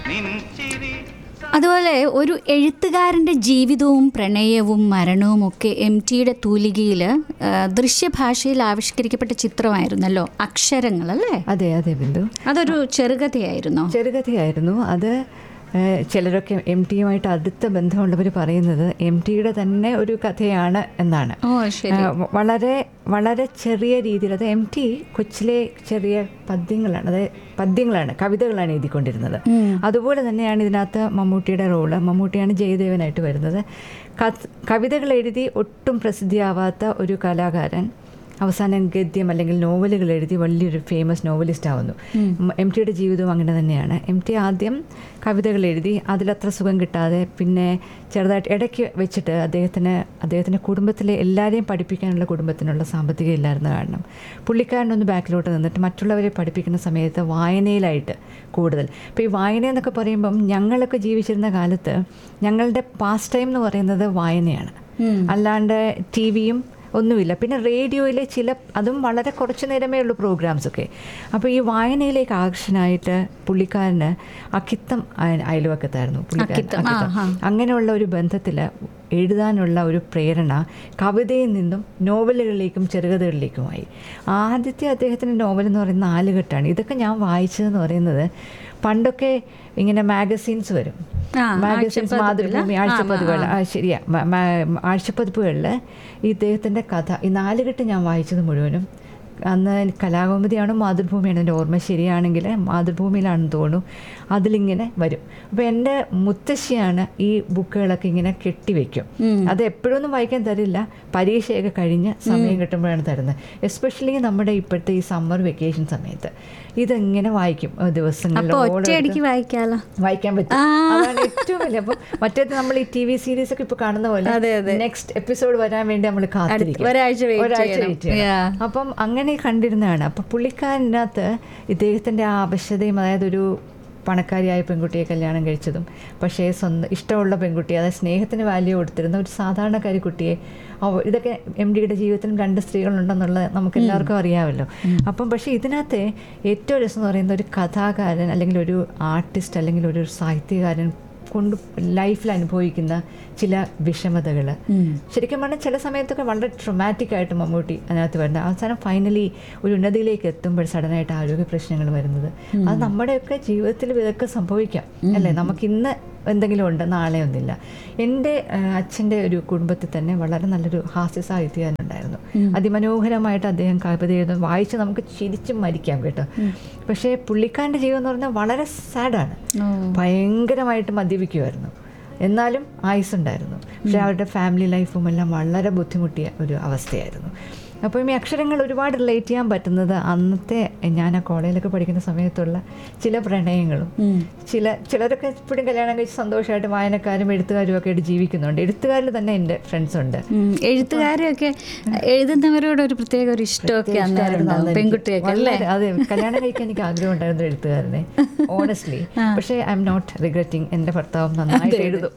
നിൻചിരി അതുപോലെ ഒരു എഴുത്തുകാരൻ്റെ ജീവിതവും പ്രണയവും മരണവും ഒക്കെ എം ടിയുടെ തൂലികയിൽ ദൃശ്യഭാഷയിൽ ആവിഷ്കരിക്കപ്പെട്ട ചിത്രമായിരുന്നല്ലോ അക്ഷരങ്ങൾ അല്ലേ അതെ അതെ ബിന്ദു അതൊരു ചെറുകഥയായിരുന്നോ ചെറുകഥയായിരുന്നു അത് ഏഹ്, ചിലരൊക്കെ എം ടിയുമായിട്ട് അടുത്ത ബന്ധമുള്ളവർ പറയുന്നത് എം ടിയുടെ തന്നെ ഒരു കഥയാണ് എന്നാണ് ഓ ശരി ഏഹ്, വ- വളരെ വളരെ ചെറിയ രീതിയിൽ അത് എം ടി കൊച്ചിലെ ചെറിയ പദ്യങ്ങളാണ് അതായത് പദ്യങ്ങളാണ് കവിതകളാണ് എഴുതിക്കൊണ്ടിരുന്നത് അതുപോലെ തന്നെയാണ് ഇതിനകത്ത് മമ്മൂട്ടിയുടെ റോള് മമ്മൂട്ടിയാണ് ജയദേവനായിട്ട് വരുന്നത് കത്ത് കവിതകൾ എഴുതി ഒട്ടും പ്രസിദ്ധിയാവാത്ത ഒരു കലാകാരൻ അവസാനം ഗദ്യം അല്ലെങ്കിൽ നോവലുകൾ എഴുതി വലിയൊരു ഫേമസ് നോവലിസ്റ്റ് ആവുന്നു എം ടിയുടെ ജീവിതവും അങ്ങനെ തന്നെയാണ് എം ടി ആദ്യം കവിതകൾ എഴുതി അതിലത്ര സുഖം കിട്ടാതെ പിന്നെ ചെറുതായിട്ട് ഇടയ്ക്ക് വെച്ചിട്ട് അദ്ദേഹത്തിന് അദ്ദേഹത്തിൻ്റെ കുടുംബത്തിലെ എല്ലാവരെയും പഠിപ്പിക്കാനുള്ള കുടുംബത്തിനുള്ള സാമ്പത്തികം ഇല്ലായിരുന്നു കാരണം പുള്ളിക്കാരനൊന്ന് ബാക്കിലോട്ട് നിന്നിട്ട് മറ്റുള്ളവരെ പഠിപ്പിക്കുന്ന സമയത്ത് വായനയിലായിട്ട് കൂടുതൽ അപ്പോൾ ഈ വായന എന്നൊക്കെ പറയുമ്പം ഞങ്ങളൊക്കെ ജീവിച്ചിരുന്ന കാലത്ത് ഞങ്ങളുടെ പാസ് ടൈം എന്ന് പറയുന്നത് വായനയാണ് അല്ലാണ്ട് ടി വിയും ഒന്നുമില്ല പിന്നെ റേഡിയോയിലെ ചില അതും വളരെ കുറച്ച് നേരമേ ഉള്ളൂ പ്രോഗ്രാംസൊക്കെ അപ്പോൾ ഈ വായനയിലേക്ക് ആകർഷനായിട്ട് പുള്ളിക്കാരന് അക്കിത്തം അയ- അയൽവക്കത്തായിരുന്നു പുള്ളിക്കാരൻ അക്കിത്തം അങ്ങനെയുള്ള ഒരു ബന്ധത്തിൽ എഴുതാനുള്ള ഒരു പ്രേരണ കവിതയിൽ നിന്നും നോവലുകളിലേക്കും ചെറുകഥകളിലേക്കുമായി ആദ്യത്തെ അദ്ദേഹത്തിൻ്റെ നോവൽ എന്ന് പറയുന്നത് നാലുകെട്ടാണ് ഇതൊക്കെ ഞാൻ വായിച്ചതെന്ന് പറയുന്നത് പണ്ടൊക്കെ ഇങ്ങനെ മാഗസീൻസ് വരും ആ, മാഗസീൻസ് മാതൃഭൂമി ആ, ആഴ്ചപ്പതിവുകൾ ആ ശരിയാ മ- മ- ആഴ്ചപ്പതിപ്പുകളിൽ ഇദ്ദേഹത്തിൻ്റെ കഥ ഈ നാലുകെട്ട് ഞാൻ വായിച്ചത് മുഴുവനും അന്ന് കലാകൗമുദിയാണോ മാതൃഭൂമിയാണോ എൻ്റെ ഓർമ്മ ശരിയാണെങ്കിൽ മാതൃഭൂമിയിലാണെന്ന് തോന്നുന്നു അതിലിങ്ങനെ വരും അപ്പോൾ എൻ്റെ മുത്തശ്ശിയാണ് ഈ ബുക്കുകളൊക്കെ ഇങ്ങനെ കെട്ടിവെക്കും അത് എപ്പോഴൊന്നും വായിക്കാൻ തരില്ല പരീക്ഷയൊക്കെ കഴിഞ്ഞ് സമയം കിട്ടുമ്പോഴാണ് തരുന്നത് എസ്പെഷ്യലി നമ്മുടെ ഇപ്പോഴത്തെ ഈ സമ്മർ വെക്കേഷൻ സമയത്ത് ഇതെങ്ങനെ വായിക്കും ഏഹ് ദിവസങ്ങളിൽ അപ്പൊ ഓളം എടുത്ത് ഒറ്റയടിക്ക് വായിക്കാലോ വായിക്കാൻ പറ്റും അതാണ് ഏറ്റവും വലിയ അപ്പോൾ മറ്റേത് നമ്മൾ ഈ ടി വി സീരീസ് ഒക്കെ ഇപ്പൊ കാണുന്ന പോലെ അതെ, അതെ. നെക്സ്റ്റ് എപ്പിസോഡ് വരാൻ വേണ്ടി നമ്മൾ കാത്തിരിക്കും ഒരാഴ്ച wait ഒരാഴ്ച ചെയ്യണം. wait ചെയ്യണം. Yeah. അപ്പം അങ്ങനെ കണ്ടിരുന്നതാണ് അപ്പം പുള്ളിക്കാരനകത്ത് ഇദ്ദേഹത്തിൻ്റെ ആ അവശതയും അതായത് ഒരു പണക്കാരിയായ പെൺകുട്ടിയെ കല്യാണം കഴിച്ചതും പക്ഷേ സ്വന്തം ഇഷ്ടമുള്ള പെൺകുട്ടി അതായത് സ്നേഹത്തിന് വാല്യൂ കൊടുത്തിരുന്ന ഒരു സാധാരണക്കാരി കുട്ടിയെ അവ- ഇതൊക്കെ എം ഡിയുടെ ജീവിതത്തിലും രണ്ട് സ്ത്രീകളുണ്ടെന്നുള്ളത് നമുക്ക് എല്ലാവർക്കും അറിയാമല്ലോ അപ്പം പക്ഷേ ഇതിനകത്ത് ഏറ്റവും രസം എന്ന് പറയുന്നത് ഒരു കഥാകാരൻ അല്ലെങ്കിൽ ഒരു ആർട്ടിസ്റ്റ് അല്ലെങ്കിൽ ഒരു സാഹിത്യകാരൻ കൊണ്ട് ലൈഫിൽ അനുഭവിക്കുന്ന ചില വിഷമതകൾ ശരിക്കും പറഞ്ഞാൽ ചില സമയത്തൊക്കെ വളരെ ട്രൊമാറ്റിക് ആയിട്ട് മമ്മൂട്ടി അതിനകത്ത് വരുന്നത് അവസാനം ഫൈനലി ഒരു ഉന്നതിയിലേക്ക് എത്തുമ്പോൾ സഡനായിട്ട് ആരോഗ്യ പ്രശ്നങ്ങൾ വരുന്നത് അത് നമ്മുടെയൊക്കെ ജീവിതത്തിൽ ഇതൊക്കെ സംഭവിക്കാം അല്ലേ നമുക്ക് ഇന്ന് എന്തെങ്കിലും ഉണ്ട് നാളെ ഒന്നില്ല എൻ്റെ അച്ഛൻ്റെ ഒരു കുടുംബത്തിൽ തന്നെ വളരെ നല്ലൊരു ഹാസ്യ സാഹിത്യകാരനുണ്ടായിരുന്നു അതിമനോഹരമായിട്ട് അദ്ദേഹം കവിത എഴുതും വായിച്ച് നമുക്ക് ചിരിച്ചും മരിക്കാം കേട്ടോ പക്ഷേ പുള്ളിക്കാരൻ്റെ ജീവിതം എന്ന് പറഞ്ഞാൽ വളരെ സാഡാണ് ഭയങ്കരമായിട്ട് മദ്യപിക്കുമായിരുന്നു എന്നാലും ആയുസ്സുണ്ടായിരുന്നു പക്ഷേ അവരുടെ ഫാമിലി ലൈഫും എല്ലാം വളരെ ബുദ്ധിമുട്ടിയ ഒരു അവസ്ഥയായിരുന്നു അപ്പം ഈ അക്ഷരങ്ങൾ ഒരുപാട് റിലേറ്റ് ചെയ്യാൻ പറ്റുന്നത് അന്നത്തെ ഞാൻ ആ കോളേജിലൊക്കെ പഠിക്കുന്ന സമയത്തുള്ള ചില പ്രണയങ്ങളും ചില ചിലരൊക്കെ ഇപ്പോഴും കല്യാണം കഴിച്ച് സന്തോഷമായിട്ട് വായനക്കാരും എഴുത്തുകാരും ഒക്കെ ആയിട്ട് ജീവിക്കുന്നുണ്ട് എഴുത്തുകാരിൽ തന്നെ എൻ്റെ ഫ്രണ്ട്സ് ഉണ്ട് ഉം. എഴുത്തുകാരെയൊക്കെ എഴുതുന്നവരോട് ഒരു പ്രത്യേക ഒരു ഇഷ്ടമൊക്കെ അന്നേരം ഉണ്ടാവും പെൺകുട്ടിയൊക്കെ അല്ലേ വളരെ- അതെ കല്യാണം കഴിക്കാൻ എനിക്ക് ആഗ്രഹം ഉണ്ടായിരുന്നു ഒരു എഴുത്തുകാരനെ ഓണസ്റ്റ്ലി പക്ഷേ ഐ എം നോട്ട് റിഗ്രറ്റിംഗ് എൻ്റെ ഭർത്താവും നന്നായിട്ട് എഴുതും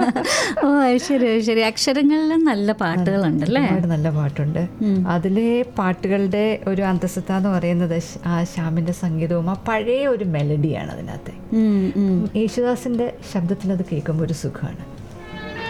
ഓ അത് ശരി അത് ശരി അക്ഷരങ്ങളിൽ നല്ല പാട്ടുകളുണ്ടല്ലേ ഒരുപാട് നല്ല പാട്ടുണ്ട് അതിലെ പാട്ടുകളുടെ ഒരു അന്തസ്സത്ത എന്ന് പറയുന്നത് ശ്- ആ ശ്യാമിന്റെ സംഗീതവും ആ പഴയ ഒരു മെലഡിയാണ് അതിനകത്തെ ഉം, ഉം. യേശുദാസിന്റെ ശബ്ദത്തിൽ അത് കേൾക്കുമ്പോൾ ഒരു സുഖമാണ്